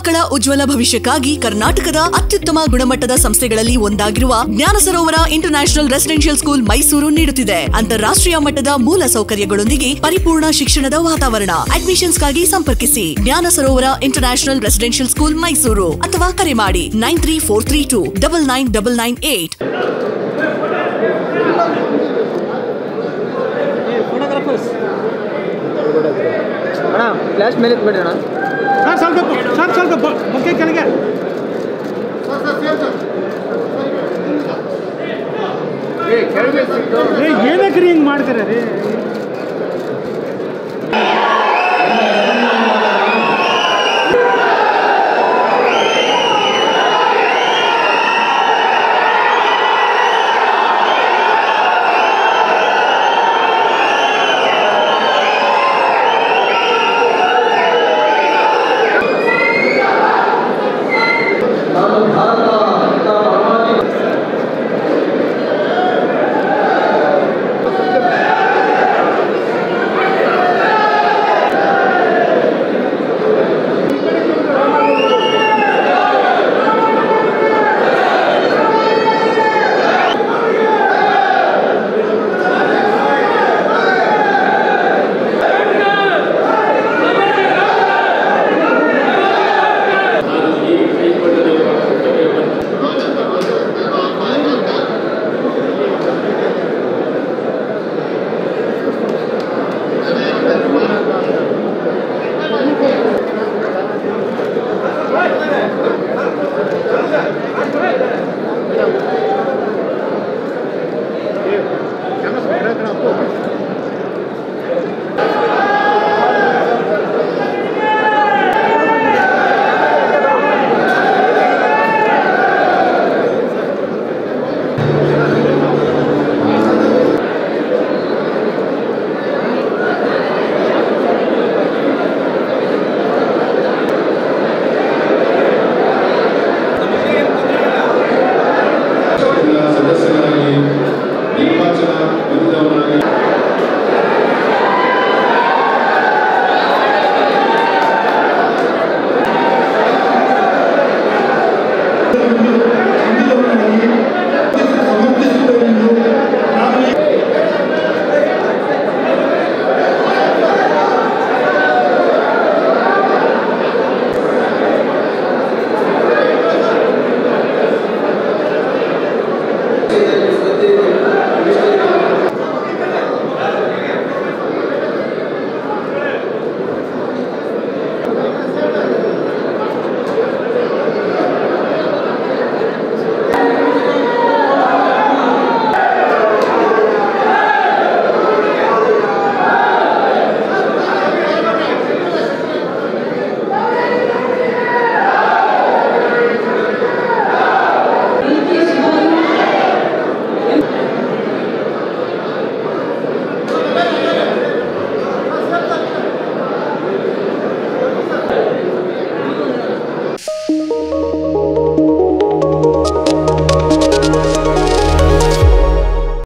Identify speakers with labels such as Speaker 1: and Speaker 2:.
Speaker 1: ಮಕ್ಕಳ ಉಜ್ವಲ ಭವಿಷ್ಯಕ್ಕಾಗಿ ಕರ್ನಾಟಕದ ಅತ್ಯುತ್ತಮ ಗುಣಮಟ್ಟದ ಸಂಸ್ಥೆಗಳಲ್ಲಿ ಒಂದಾಗಿರುವ ಜ್ಞಾನ ಸರೋವರ ಇಂಟರ್ನ್ಯಾಷನಲ್ ರೆಸಿಡೆನ್ಷಿಯಲ್ ಸ್ಕೂಲ್ ಮೈಸೂರು ನೀಡುತ್ತಿದೆ ಅಂತಾರಾಷ್ಟ್ರೀಯ ಮಟ್ಟದ ಮೂಲ ಸೌಕರ್ಯಗಳೊಂದಿಗೆ ಪರಿಪೂರ್ಣ ಶಿಕ್ಷಣದ ವಾತಾವರಣ ಅಡ್ಮಿಷನ್ಸ್ಗಾಗಿ ಸಂಪರ್ಕಿಸಿ ಜ್ಞಾನ ಸರೋವರ ಇಂಟರ್ನ್ಯಾಷನಲ್ ರೆಸಿಡೆನ್ಷಿಯಲ್ ಸ್ಕೂಲ್ ಮೈಸೂರು ಅಥವಾ ಕರೆ ಮಾಡಿ nine three four three two double nine double nine eight
Speaker 2: photographers ಅಣ್ಣ ಫ್ಲಾಶ್ ಮೇಲೆ ಎತ್ಬೇಡಿ ಅಣ್ಣ
Speaker 3: ಸರ್ ಸ್ವಲ್ಪ ಸರ್ ಸ್ವಲ್ಪ ಬ- ಬೊಕ್ಕೆ ಕೆಳಗೆ ಏ ಏನಕ್ರಿ ಹಿಂಗೆ ಮಾಡ್ತೀರ ರೀ